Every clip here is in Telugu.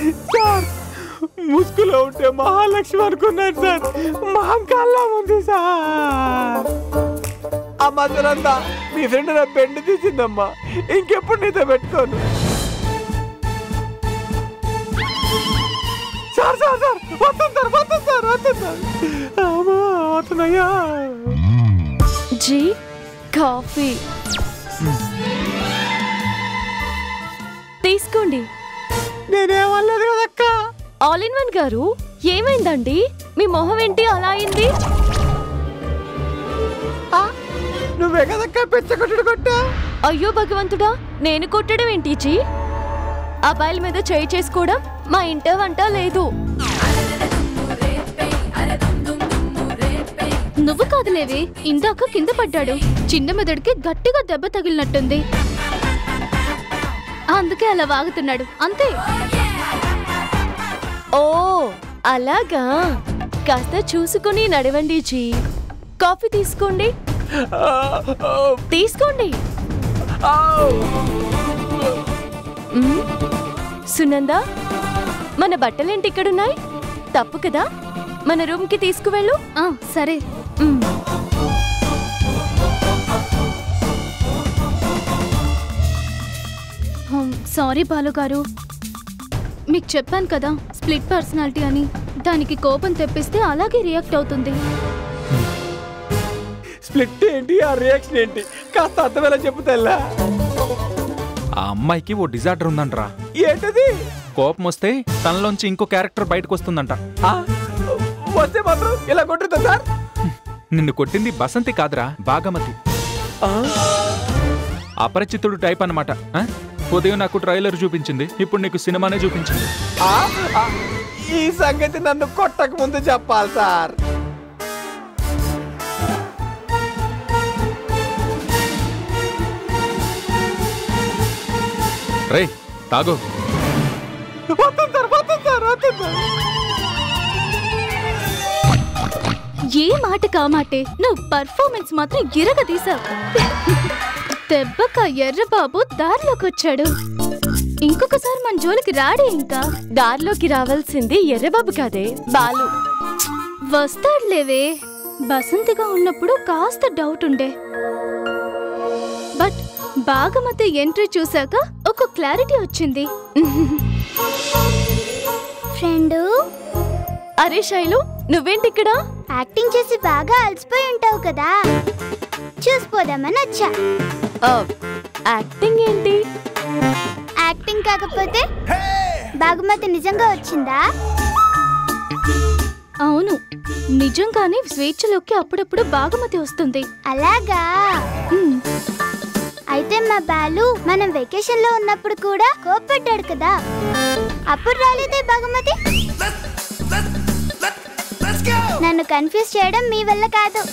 సార్ ముసుగులో ఉంటే మహాలక్ష్మి అనుకున్నాను సార్ మహంకాల్లా ఉంది సార్ ఆ మధ్యనంతా మీ ఫ్రెండ్ నా బెండ్ తీసిందమ్మా ఇంకెప్పుడు నీతో పెట్టుకోను సార్ సార్ సార్ వస్తుంది సార్ వస్తుంది సార్ వస్తుంది సార్ అమ్మా వస్తున్నాయా జీ కాఫీ తీసుకోండి నేనేమనలేదు కదక్క ఆల్ ఇన్ వన్ గారు ఏమైందండి మీ మొహం ఏంటి అలా అయింది ఆ, నువ్వే కదక్క పెచ్చగొట్టుడు కొట్టా అయ్యో భగవంతుడా నేను కొట్టడం ఏంటి జీ అబ్బాయిల మీద చేయి చేసుకోవడం మా ఇంట వంట లేదు నువ్వు కాదులేవి ఇందాక కింద పడ్డాడు చిన్న మెదడుకి గట్టిగా దెబ్బ తగిలినట్టుంది అందుకే అలా వాగుతున్నాడు అంతే ఓ అలాగా కాస్త చూసుకుని నడవండి జీ కాఫీ తీసుకోండి తీసుకోండి మ్మ్. సునంద మన బట్టలేంటి ఇక్కడున్నాయి తప్పు కదా మన రూమ్కి తీసుకువెళ్ళు ఆ సరే మ్మ్. హమ్, సారీ బాలుగారు మీకు చెప్పాను కదా స్ప్లిట్ పర్సనాలిటీ అని దానికి కోపం తెప్పిస్తే అలాగే రియాక్ట్ అవుతుంది స్ప్లిట్ ఏంటి ఆ రియాక్షన్ ఏంటి కాస్త అర్థమేలా చెప్పు తెల్లా ఆ అమ్మాయికి ఓ డిజార్డర్ ఉందంట్రా ఏంటది కోపం వస్తే తనలోంచి ఇంకో క్యారెక్టర్ బయటకు వస్తుందంట ఆ, వస్తే మాత్రం ఇలా కొట్టుతా సార్ నిన్ను కొట్టింది బసంతి కాదురా బాగమతి ఆ, అపరిచితుడు టైప్ అనమాట ఉదయం నాకు ట్రైలర్ చూపించింది ఇప్పుడు నీకు సినిమానే చూపించింది ఆ, ఆ, ఈ సంగతి నన్ను కొట్టక ముందు చెప్పాలి సార్ రే తాగో వస్తుంది సార్ వస్తుంది సార్ వస్తుంది సార్ ఏ మాట కామాటే నువ్వు పర్ఫార్మెన్స్ మాత్రం ఇరగదీశావు దెబ్బక ఎర్రబాబు దారిలోకి వచ్చాడు ఇంకొకసారి మన జోలికి రాడే ఇంకా దారిలోకి రావాల్సింది ఎర్రబాబు కాదే బాలు వస్తాడులేవే బసంతిగా ఉన్నప్పుడు కాస్త డౌట్ ఉండే బట్ బాగమతి ఎంట్రీ చూశాక ఒక క్లారిటీ వచ్చింది ఫ్రెండు అరే శైలు నువ్వేంటి ఇక్కడ యాక్టింగ్ చేసి బాగా అలసిపోయి ఉంటావు కదా చూసిపోదామని వచ్చా ఆ, యాక్టింగ్ ఏంటి యాక్టింగ్ కాకపోతే బాగుమతి నిజంగా వచ్చిందా అవును నిజంగానే స్వేచ్ఛలోకి అప్పుడప్పుడు బాగమతి వస్తుంది అలాగా ఉమ్, అయితే మా బాలు మనం వెకేషన్ లో ఉన్నప్పుడు కూడా కోప్పడ్డాడు కదా అప్పుడు రాలేదే బాగుమతి నన్ను కన్ఫ్యూజ్ చేయడం మీ వల్ల కాదు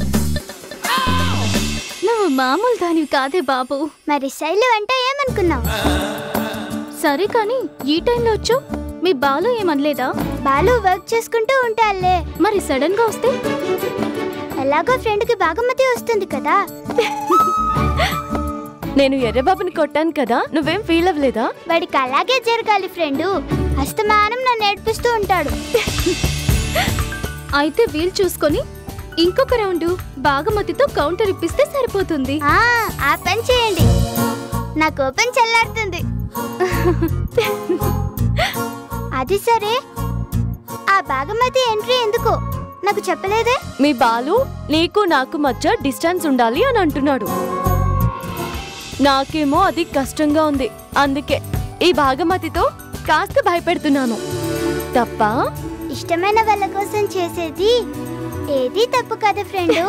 నువ్వు మామూలు దానివి కాదే బాబు మరి శైలు అంటే ఏమనుకున్నావు సరే కానీ ఈ టైంలో వచ్చు మీ బాలు ఏమనలేదా బాలు వర్క్ చేసుకుంటూ ఉంటాలే మరి సడన్ గా వస్తే ఎలాగో ఫ్రెండ్ కి బాగుమతి వస్తుంది కదా నేను ఎర్రబాబుని కొట్టాను కదా నువ్వేం ఫీల్ అవ్వలేదా వాడికి అలాగే జరగాలి ఫ్రెండు అస్తమానం నన్ను ఏడిపిస్తూ ఉంటాడు అయితే వీలు చూసుకొని ఇంకొక రౌండ్ బాగమతితో కౌంటర్ ఇప్పిస్తే సరిపోతుంది ఆ ఆ పని చేయండి నా కోపం చల్లారుతుంది అది సరే ఆ బాగమతి ఎంట్రీ ఎందుకు నాకు చెప్పలేదే మీ బాలు నీకు నాకు మధ్య డిస్టెన్స్ ఉండాలి అని అంటున్నాడు నాకేమో అది కష్టంగా ఉంది అందుకే ఈ భాగమతితో కాస్త భయపెడుతున్నాను తప్ప ఇష్టమైన వాళ్ళ కోసం చేసేది ఏది తప్పు కదా ఫ్రెండు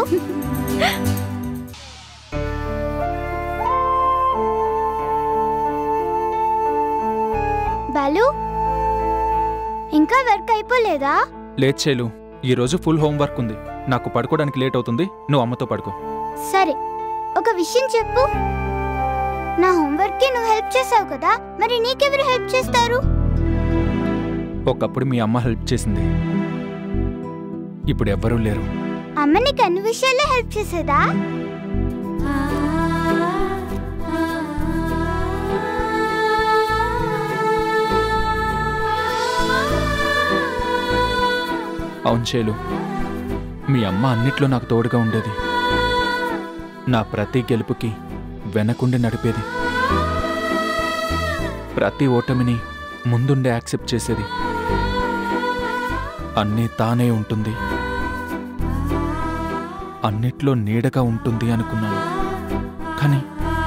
బాలు ఇంకా వర్క్ అయిపోలేదా లేట్ చేయలు ఈరోజు ఫుల్ హోంవర్క్ ఉంది నాకు పడుకోవడానికి లేట్ అవుతుంది నువ్వు అమ్మతో పడుకో సరే ఒక విషయం చెప్పు నా హోంవర్క్ కి నువ్వు హెల్ప్ చేసావు కదా మరి నీకెవరు హెల్ప్ చేస్తారు ఒకప్పుడు మీ అమ్మ హెల్ప్ చేసింది ఇప్పుడు ఎవ్వరూ లేరు అమ్మ నీకు అన్ని విషయాల్లో హెల్ప్ చేసేదా అవును శైలు మీ అమ్మ అన్నిట్లో నాకు తోడుగా ఉండేది నా ప్రతి గెలుపుకి వెనకుండి నడిపేది ప్రతి ఓటమిని ముందుండే యాక్సెప్ట్ చేసేది అన్నీ తానే ఉంటుంది అన్నిట్లో నీడగా ఉంటుంది అనుకున్నాను కానీ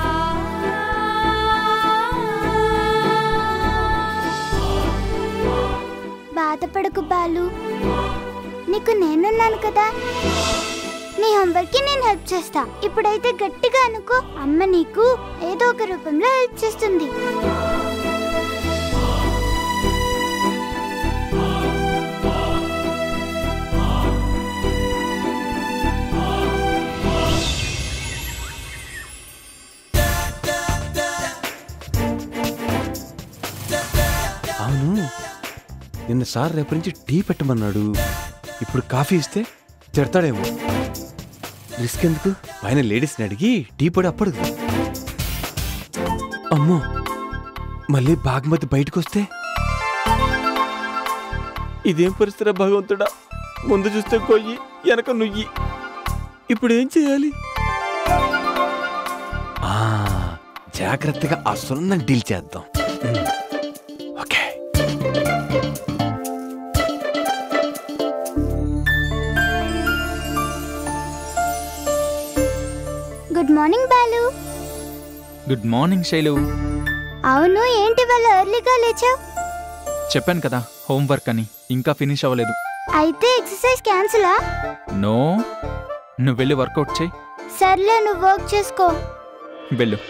బాధపడకు బాలు నీకు నేనున్నాను కదా నీ హోంవర్క్కి నేను హెల్ప్ చేస్తా ఇప్పుడైతే గట్టిగా అనుకో అమ్మ నీకు ఏదో ఒక రూపంలో హెల్ప్ చేస్తుంది అవును నిన్న సార్ రేపు నుంచి టీ పెట్టమన్నాడు ఇప్పుడు కాఫీ ఇస్తే తిడతాడేమో రిస్క్ ఎందుకు పైన లేడీస్ని అడిగి టీ పొడి అప్పడు అమ్మో మళ్ళీ బాగ్మతి బయటకు వస్తే ఇదేం పరిస్థితి భగవంతుడా ముందు చూస్తే కొయ్యి వెనక నుయ్యి ఇప్పుడు ఏం చేయాలి ఆ, జాగ్రత్తగా ఆ సున్నం డీల్ చేద్దాం um. Okay good morning Balu good morning Shailu అవును ఏంటి వాళ్ళ ఎర్లీగా లేచావు చెప్పాను కదా హోంవర్క్ అని ఇంకా ఫినిష్ అవ్వలేదు అయితే ఎక్సర్సైజ్ క్యాన్సిలా నో నువ్వు వెళ్ళి వర్కౌట్ చేయి సర్లే నువ్వు వర్క్ చేసుకో వెళ్ళు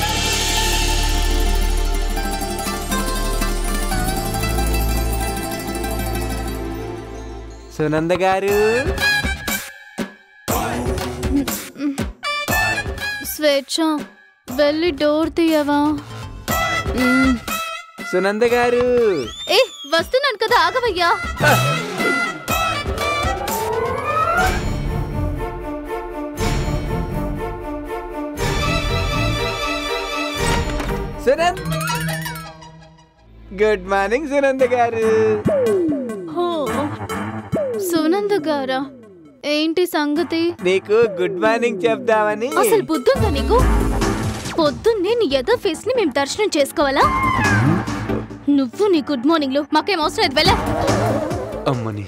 సునంద గారు స్వేచ్ఛ వెళ్ళి డోర్ తీయవా మ్మ్. సునంద గారు ఏ వస్తున్నాను కదా ఆగవయ్యా సునంద్ గుడ్ మార్నింగ్ సునంద గారు హో. సునంద గారా ఏంటి సంగతి నీకు గుడ్ మార్నింగ్ చెప్దామని అసలు బుద్ధుందా నీకు పొద్దున్నే నీ ఎదో ఫేస్ ని మేము దర్శనం చేసుకోవాలా నువ్వు నీ గుడ్ మార్నింగ్ లో మాకేం అవసరం లేదు వెళ్ళా అమ్మని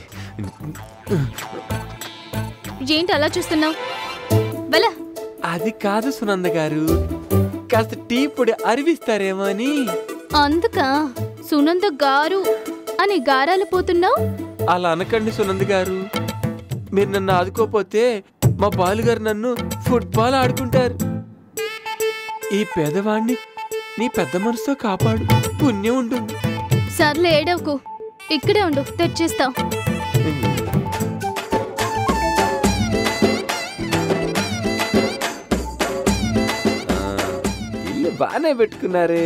ఏంటి అలా చూస్తున్నావు వెళ్ళా అది కాదు సునంద గారు కాస్త టీ పొడి అరివిస్తారేమో అని అందుక సునంద గారు అని గారాలు పోతున్నావు అలా అనకండి సునంద గారు మీరు నన్ను ఆదుకోపోతే మా బాలుగారు నన్ను ఫుట్బాల్ ఆడుకుంటారు ఈ పేదవాణ్ణి నీ పెద్ద మనసుతో కాపాడు పుణ్యం ఉంటుంది సర్లే ఏడవకు ఇక్కడే ఉండు తెచ్చేస్తా ఇల్లు బాగానే పెట్టుకున్నారే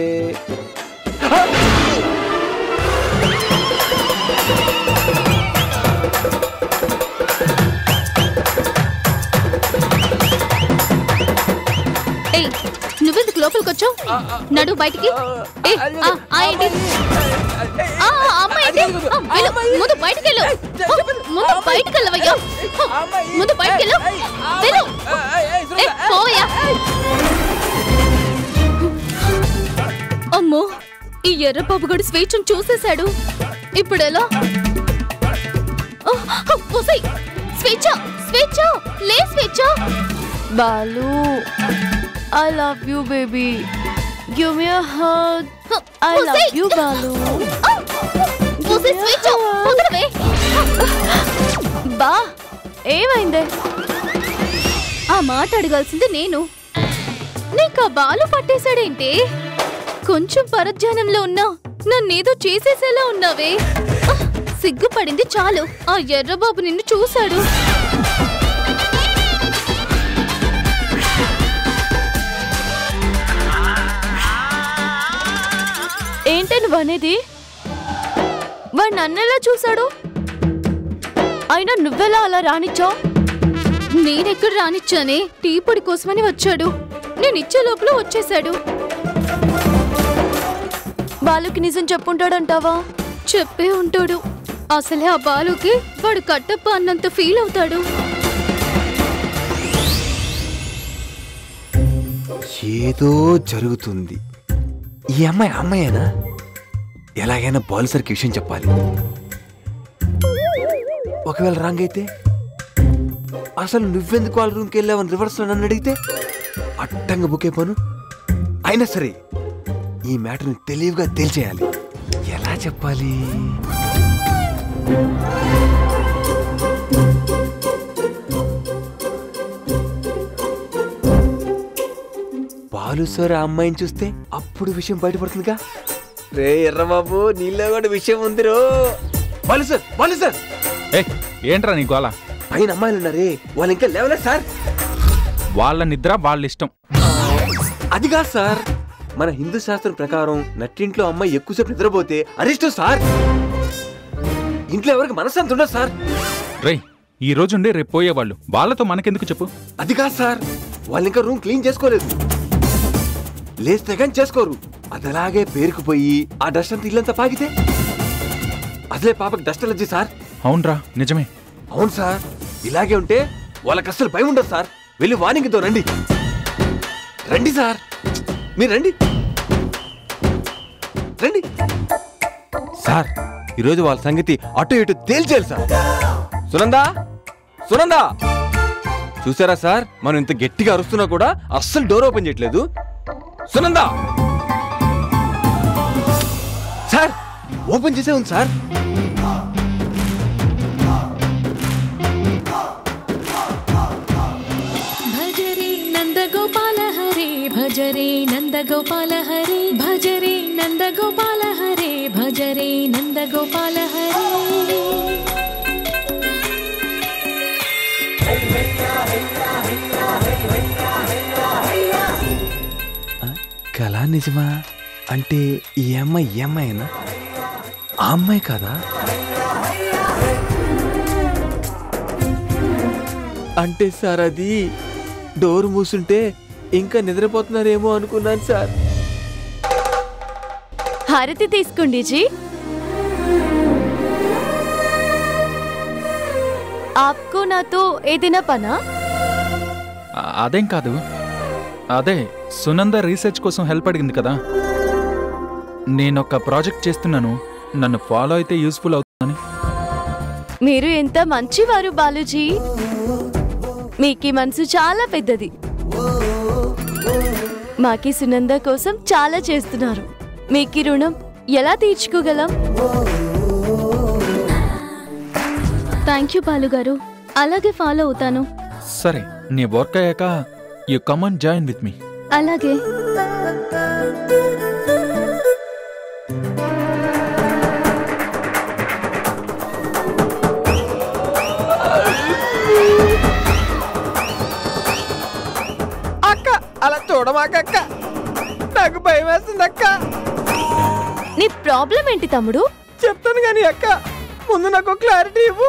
ఏయ్ నువ్వెందుకు లోపలికి వచ్చావు నడు బయటికి ఏయ్, ఆ, ఆ ఏంటి ఆ, ఆ, అమ్మాయి ఏంటి? ఆ, వెళ్ళు. ముందు బయటికి వెళ్ళు ఆ, ముందు బయటికి వెళ్ళవయ్యా ఆ, ముందు బయటికి వెళ్ళు వెళ్ళు ఏయ్, పోవయ్యా అమ్మో ఈ ఎర్ర పాపుగడు స్వేచ్ఛను చూసేశాడు ఇప్పుడు ఎలా ఆ, ఆ, ఒసేయ్, స్వేచ్ఛ స్వేచ్ఛ లే Swechha Balu I love you baby give me a hug I love ఒసేయ్. యూ బాలు ఆ! ఒసేయ్, స్వేచ్ఛ వదలవే బా ఏమైందే ఆ మాట అడగాల్సింది నేను నీకు ఆ బాలు పట్టేశాడేంటి కొంచెం పరధ్యానంలో ఉన్నా నన్నేదో చేసేసేలా ఉన్నావే ఆ, సిగ్గుపడింది చాలు ఆ ఎర్రబాబు నిన్ను చూశాడు ఏంటే నువ్వు అనేది వాడు నన్నెలా చూశాడు అయినా నువ్వెలా అలా రానిచ్చావు నేనెక్కడ రానిచ్చానే టీ పొడి కోసమని వచ్చాడు నేను ఇచ్చే లోపల వచ్చేశాడు బాలుకి నిజం చెప్పుంటాడంటావా చెప్పే ఉంటాడు అసలే ఆ బాలుకి వాడు కట్టప్ప అన్నంత ఫీల్ అవుతాడు ఏదో జరుగుతుంది ఈ అమ్మాయి అమ్మాయేనా ఎలాగైనా బాలుసరికి విషయం చెప్పాలి ఒకవేళ రాంగ్ అయితే అసలు నువ్వెందుకు వాళ్ళ రూమ్కి వెళ్ళావని రివర్స్లో నన్ను అడిగితే అట్టంగా బుక్ అయిపోను అయినా సరే ఈ మ్యాటర్ని తెలివిగా తేల్చేయాలి ఎలా చెప్పాలి బాలు సార్ ఆ అమ్మాయిని చూస్తే అప్పుడు విషయం బయటపడుతుందిగా రే ఎర్రబాబు నీలో కూడా విషయం ఉందిరో బాలు సార్ బాలు సార్ ఏ ఏంట్రా నీ గోల పైన అమ్మాయిలు ఉన్నారే వాళ్ళు ఇంకా లేవలే సార్ వాళ్ళ నిద్ర వాళ్ళ ఇష్టం అది కాదు సార్ మన హిందూ శాస్త్రం ప్రకారం నట్టింట్లో అమ్మాయి ఎక్కువసేపు నిద్రపోతే అరిష్టం సార్ ఇంట్లో ఎవరికి మనశ్శాంతి ఉండదు సార్ రేయ్ ఈ రోజుండి రేపు పోయేవాళ్ళు వాళ్ళతో మనకెందుకు చెప్పు అది కాదు సార్ వాళ్ళు ఇంకా రూమ్ క్లీన్ చేసుకోలేదు లేస్తే కానీ చేసుకోరు అది అలాగే పేరుకుపోయి ఆ డస్ట్ అంతా ఇల్లంతా పాకితే అసలే పాపకి డస్ట్ అలర్జీ సార్ అవునరా నిజమే అవును సార్ ఇలాగే ఉంటే వాళ్ళకి అస్సలు భయం ఉండదు సార్ వెళ్ళి వార్నింగ్తో రండి రండి సార్ మీరు రండి రండి సార్ ఈరోజు వాళ్ళ సంగతి అటు ఇటు తేల్చేయాలి సార్ సునందా సునందా చూసారా సార్ మనం ఇంత గట్టిగా అరుస్తున్నా కూడా అస్సలు డోర్ ఓపెన్ చేయట్లేదు సునందా సార్ ఓపెన్ చేసే ఉంది సార్ భజరే నందగోపాల హరే భజరే నందగోపాల హరే భజరే నందగోపాల హరే భజరే నందగోపాల హరే కళా నిజమా అంటే ఈ అమ్మాయి ఈ అమ్మాయినా ఆ అమ్మాయి కదా అంటే సార్ అది డోర్ మూసుంటే ఇంకా నిద్రపోతున్నారేమో అనుకున్నాను సార్ హారతి తీసుకోండి జీ ఆప్కో నాతో ఏదైనా పనా ఆ- అదేం కాదు అదే సునంద రీసెర్చ్ కోసం హెల్ప్ అడిగింది కదా నేనొక ప్రాజెక్ట్ చేస్తున్నాను నన్ను ఫాలో అయితే యూస్ఫుల్ అవుతుందని మీరు ఎంత మంచివారు బాలుజీ మీకి మనసు చాలా పెద్దది మాకి సునంద కోసం చాలా చేస్తున్నారు మీకి రుణం ఎలా తీర్చుకోగలం థ్యాంక్ యూ బాలుగారు అలాగే ఫాలో అవుతాను సరే నీ వర్క్ అయ్యాక you come and join with me అలాగే అక్క అలా చూడమాక నాకు భయం వేస్తుంది అక్క నీ ప్రాబ్లం ఏంటి తమ్ముడు చెప్తాను కానీ అక్క ముందు నాకు క్లారిటీ ఇవ్వు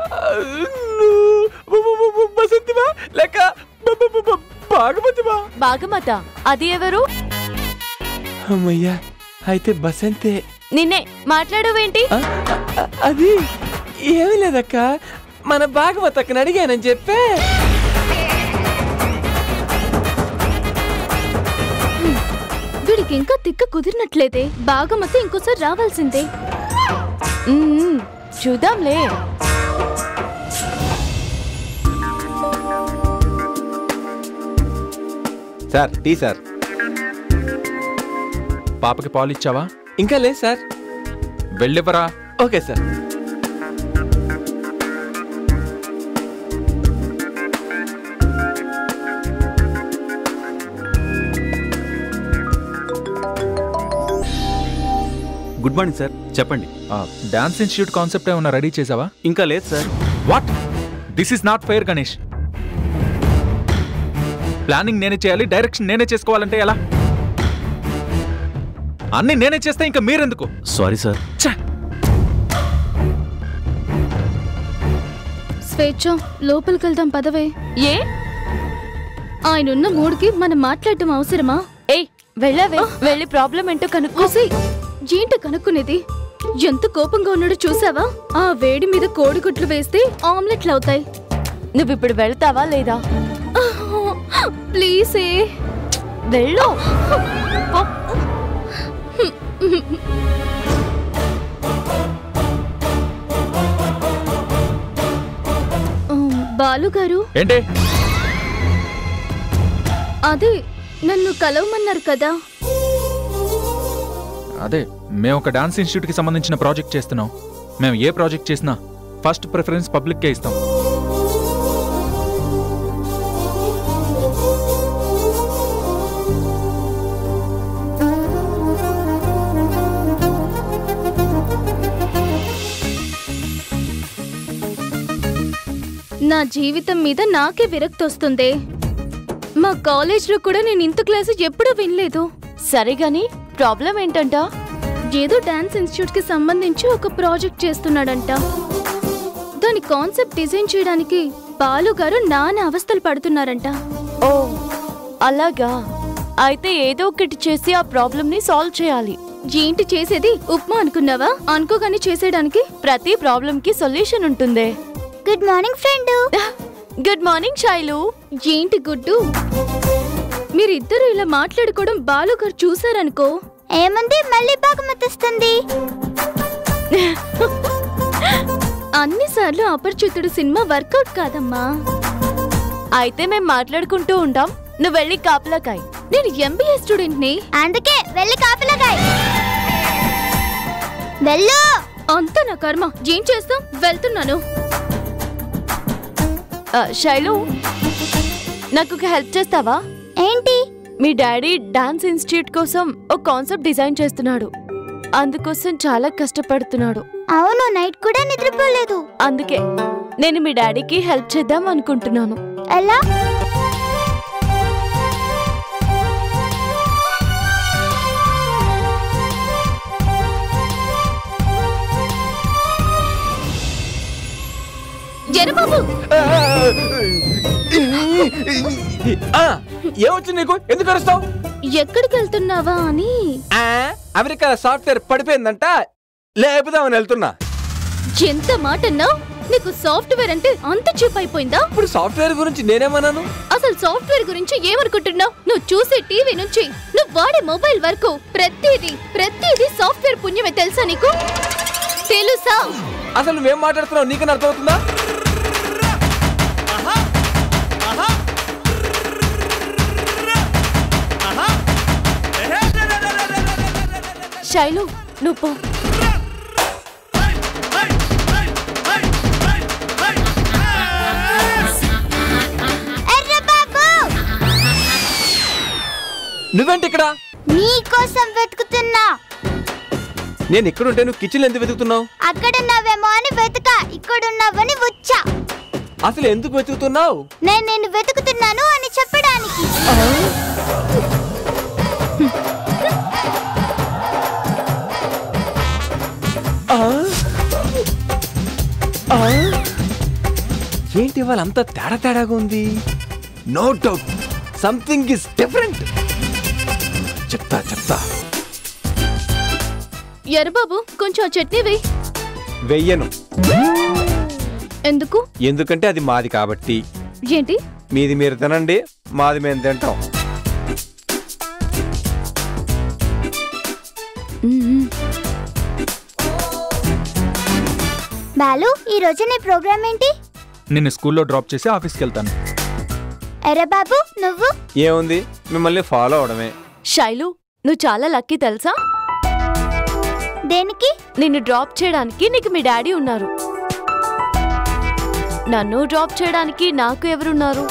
బసంతివా లేక బాగమతివా బాగమత అది ఎవరు అమ్మయ్యా అయితే బసంతే నిన్నే మాట్లాడవేంటి ఆ, ఆ, అది ఏమీ లేదక్క మన భాగవత అక్కని అడిగానని చెప్పే వీడికి ఇంకా తిక్క కుదిరినట్లేదే బాగమతి ఇంకోసారి రావాల్సిందే మ్మ్, చూద్దాంలే సార్ టీ సార్ పాపకి పాలు ఇచ్చావా ఇంకా లేదు సార్ వెళ్ళివరా okay sir good morning sir చెప్పండి డాన్స్ ఇన్స్టిట్యూట్ కాన్సెప్ట్ ఏమన్నా రెడీ చేసావా ఇంకా లేదు sir what this is not fair Ganesh planning నేనే చేయాలి డైరెక్షన్ నేనే చేసుకోవాలంటే ఎలా అన్ని నేనే చేస్తే ఇంకా మీరెందుకు సారీ సార్ ఛ! స్వేచ్ఛ లోపలికి వెళ్దాం పదవే ఏ ఆయనున్న మూడుకి మనం మాట్లాడటం అవసరమా ఏయ్ వెళ్ళవే వెళ్ళి ప్రాబ్లం ఏంటో కనుక్కో కోసి ఏంటి కనుక్కునేది ఎంత కోపంగా ఉన్నాడో చూసావా ఆ వేడి మీద కోడిగుడ్లు వేస్తే ఆమ్లెట్లు అవుతాయి నువ్వు ఇప్పుడు వెళ్తావా లేదా ప్లీజ్ ఏ వెళ్ళు పో. బాలు గారు ఏంటి అదే నన్ను కలవమన్నారు కదా అదే మేము ఒక డాన్స్ ఇన్స్టిట్యూట్కి సంబంధించిన ప్రాజెక్ట్ చేస్తున్నాం మేము ఏ ప్రాజెక్ట్ చేసినా ఫస్ట్ ప్రిఫరెన్స్ పబ్లిక్కే ఇస్తాం నా జీవితం మీద నాకే విరక్తి వస్తుంది మా కాలేజ్లో కూడా నేను ఇంత క్లాసు ఎప్పుడూ వినలేదు సరే గాని ప్రాబ్లం ఏంటంట ఏదో డాన్స్ ఇన్స్టిట్యూట్ కి సంబంధించి ఒక ప్రాజెక్ట్ చేస్తున్నాడంట దాని కాన్సెప్ట్ డిజైన్ చేయడానికి బాలు గారు నానా అవస్థలు పడుతున్నారంట ఓ అలాగా అయితే ఏదో ఒకటి చేసి ఆ ప్రాబ్లం ని సాల్వ్ చేయాలి ఏంటి చేసేది ఉప్మా అనుకున్నావా అనుకోగానే చేసేయడానికి ప్రతి ప్రాబ్లం కి సొల్యూషన్ ఉంటుందే good morning friend good morning Shailu ఏంటి గుడ్డు మీరిద్దరూ ఇలా మాట్లాడుకోవడం బాలు గారు చూసారనుకో ఏముంది మళ్ళీ బాగుమతిస్తుంది అన్నిసార్లు అపరిచితుడు సినిమా వర్కౌట్ కాదమ్మా అయితే మేం మాట్లాడుకుంటూ ఉంటాం నువ్వు వెళ్ళి కాపలాకాయ్ నేను ఎంబీఏ స్టూడెంట్ ని అందుకే వెళ్ళి కాపలాగాయ్ వెళ్ళు అంతా నా కర్మ ఏం చేస్తాం వెళ్తున్నాను ఆ, శైలు నాకు ఒక హెల్ప్ చేస్తావా ఏంటి మీ డాడీ డాన్స్ ఇన్స్టిట్యూట్ కోసం ఒక కాన్సెప్ట్ డిజైన్ చేస్తున్నాడు అందుకోసం చాలా కష్టపడుతున్నాడు అవును నైట్ కూడా నిద్రపోలేదు అందుకే నేను మీ డాడీకి హెల్ప్ చేద్దాం అనుకుంటున్నాను ఎలా జనబాబు ఆ, ఏమొచ్చింది నీకు ఎందుకు అరుస్తావు ఎక్కడికి వెళ్తున్నావా అని ఆ, అమెరికా సాఫ్ట్వేర్ పడిపోయిందంట లేపుదామని వెళ్తున్నా ఎంత మాటన్నావు నీకు సాఫ్ట్వేర్ అంటే అంత చీప్ అయిపోయిందా ఇప్పుడు సాఫ్ట్వేర్ గురించి నేనేమన్నాను అసలు సాఫ్ట్వేర్ గురించి ఏమనుకుంటున్నావు నువ్వు చూసే టీవీ నుంచి నువ్వు వాడే మొబైల్ వరకు ప్రతిదీ ప్రతిదీ సాఫ్ట్వేర్ పుణ్యమే తెలుసా నీకు తెలుసా అసలు నువ్వేం మాట్లాడుతున్నావు నీకని అర్థమవుతుందా శైలు నువ్వు పో. ఎర్ర బాబు నువ్వేంటి ఇక్కడ నీ కోసం వెతుకుతున్నా నేను ఇక్కడ ఉంటే నువ్వు కిచెన్ ఎందుకు వెతుకుతున్నావు అక్కడున్నావేమో అని వెతక ఇక్కడున్నావని వచ్చా అసలు ఎందుకు వెతుకుతున్నావు నేను నిన్ను వెతుకుతున్నాను అని చెప్పడానికి ఏంటి వాళ్ళంతా తేడా తేడాగా ఉంది no doubt something is different చెప్తా చెప్తా ఎర్రబాబు కొంచెం ఆ చట్నీ వేయి వెయ్యను ఎందుకు ఎందుకంటే అది మాది కాబట్టి ఏంటి మీది మీరు తినండి మాది మేము తింటాం బాలు ఈ రోజు నీ ప్రోగ్రామ్ ఏంటి నిన్ను స్కూల్లో డ్రాప్ చేసి ఆఫీస్కి వెళ్తాను ఎర్ర బాబు నువ్వు ఏముంది మిమ్మల్ని ఫాలో అవడమే శైలు నువ్వు చాలా లక్కీ తెలుసా దేనికి నిన్ను డ్రాప్ చేయడానికి నీకు మీ డాడీ ఉన్నారు నన్ను డ్రాప్ చేయడానికి నాకు ఎవరున్నారు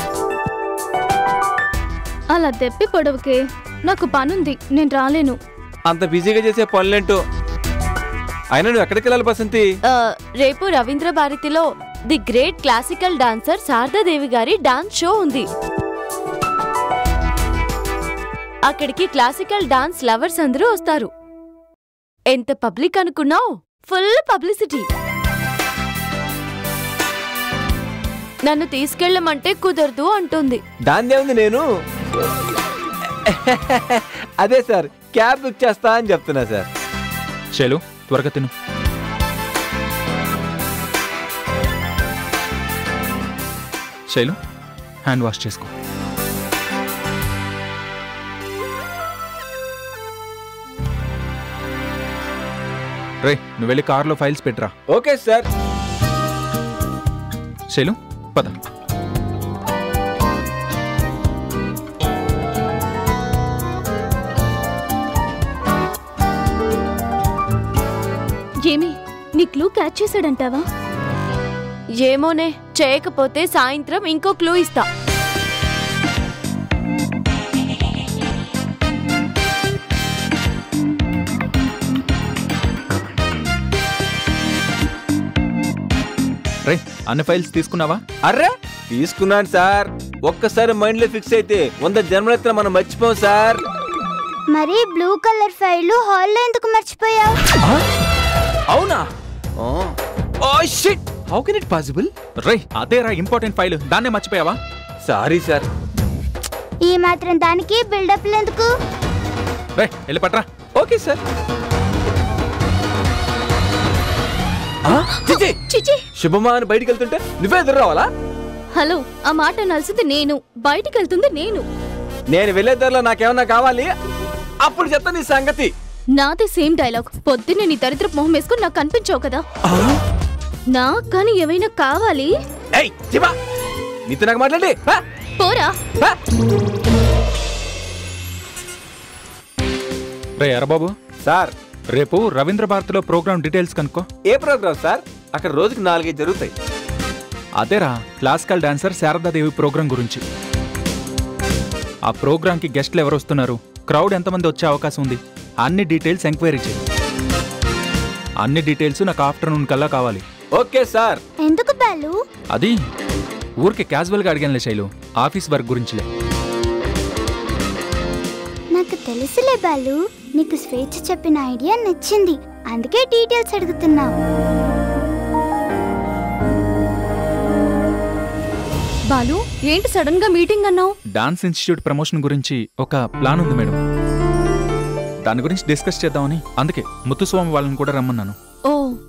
అలా దెప్పి పొడవుకే నాకు పనుంది నేను రాలేను అంత బిజీగా చేసే పనులేంటో అయినా నువ్వు ఎక్కడికి వెళ్ళాలి బసంతి ఆ, రేపు రవీంద్ర భారతిలో the great classical dancer Sharada Devi గారి డాన్స్ షో ఉంది అక్కడికి క్లాసికల్ డాన్స్ లవర్స్ అందరూ వస్తారు ఎంత పబ్లిక్ అనుకున్నావు ఫుల్ పబ్లిసిటీ నన్ను తీసుకెళ్ళమంటే కుదరదు అంటుంది దాందే ఉంది నేను అదే సార్ క్యాబ్ బుక్ చేస్తా అని చెప్తున్నా సార్ శైలు త్వరగా తిను శైలు హ్యాండ్ వాష్ చేసుకో రే నువ్వు వెళ్ళి కార్లో ఫైల్స్ పెట్టరా ఓకే సార్ శైలు పద ఏమి నీ క్లూ క్యాచ్ చేశాడంటావా ఏమోనే చేయకపోతే సాయంత్రం ఇంకో క్లూ ఇస్తా రే అన్ని ఫైల్స్ తీసుకున్నావా అర్రే తీసుకున్నాను సార్ ఒక్కసారి మైండ్ లో ఫిక్స్ అయితే వంద జన్మలెత్తిన మనం మర్చిపోం సార్ మరి బ్లూ కలర్ ఫైల్ హాల్లో ఎందుకు మర్చిపోయావు అవునా oh shit how can it possible రే అదేరా ఇంపార్టెంట్ ఫైల్ దాన్నే మర్చిపోయావా సారీ సార్ ఈ మాత్రం దానికి బిల్డప్ ఎందుకు రే వెళ్ళి పట్రా ఓకే సార్ చిచి చిచి శుభమా అని బయటికి వెళ్తుంటే నువ్వే ఎదురు రావాలా హలో ఆ మాట అనాల్సింది నేను బయటికి వెళ్తుంది నేను నేను వెళ్ళే దారిలో నాకేమన్నా కావాలి అప్పుడు చెప్తా నీ సంగతి నాదే సేమ్ డైలాగ్ పొద్దున్నే నీ దరిద్రపు మొహం వేసుకుని నాకు కనిపించావు కదా నా కానీ ఏమైనా కావాలి ఏయ్ శివ నీతో నాకు మాట్లాడి హా? పోరా హా? రే ఎర్రబాబు సార్ రేపు రవీంద్ర భారతిలో ప్రోగ్రామ్ డీటెయిల్స్ కనుక్కో ఏ ప్రోగ్రామ్ సార్ అక్కడ రోజుకి నాలుగైదు జరుగుతాయి అదేరా క్లాసికల్ డాన్సర్ శారదాదేవి ప్రోగ్రాం గురించి ఆ ప్రోగ్రాంకి గెస్ట్లు ఎవరు వస్తున్నారు క్రౌడ్ ఎంతమంది వచ్చే అవకాశం ఉంది అన్ని డీటెయిల్స్ ఎంక్వైరీ చేయి అన్ని డీటెయిల్స్ నాకు ఆఫ్టర్నూన్ కల్లా కావాలి ఓకే సార్ ఎందుకు బాలు అది ఊరికి క్యాజువల్గా అడిగానులే శైలు ఆఫీస్ వర్క్ గురించిలే నాకు తెలుసులే బాలు నీకు స్వేచ్ఛ చెప్పిన ఐడియా నచ్చింది అందుకే డీటెయిల్స్ అడుగుతున్నావు బాలు ఏంటి సడన్ గా మీటింగ్ అన్నావు డాన్స్ ఇన్స్టిట్యూట్ ప్రమోషన్ గురించి ఒక ప్లాన్ ఉంది మేడం దాని గురించి డిస్కస్ చేద్దామని అందుకే ముత్తుస్వామి వాళ్ళని కూడా రమ్మన్నాను ఓ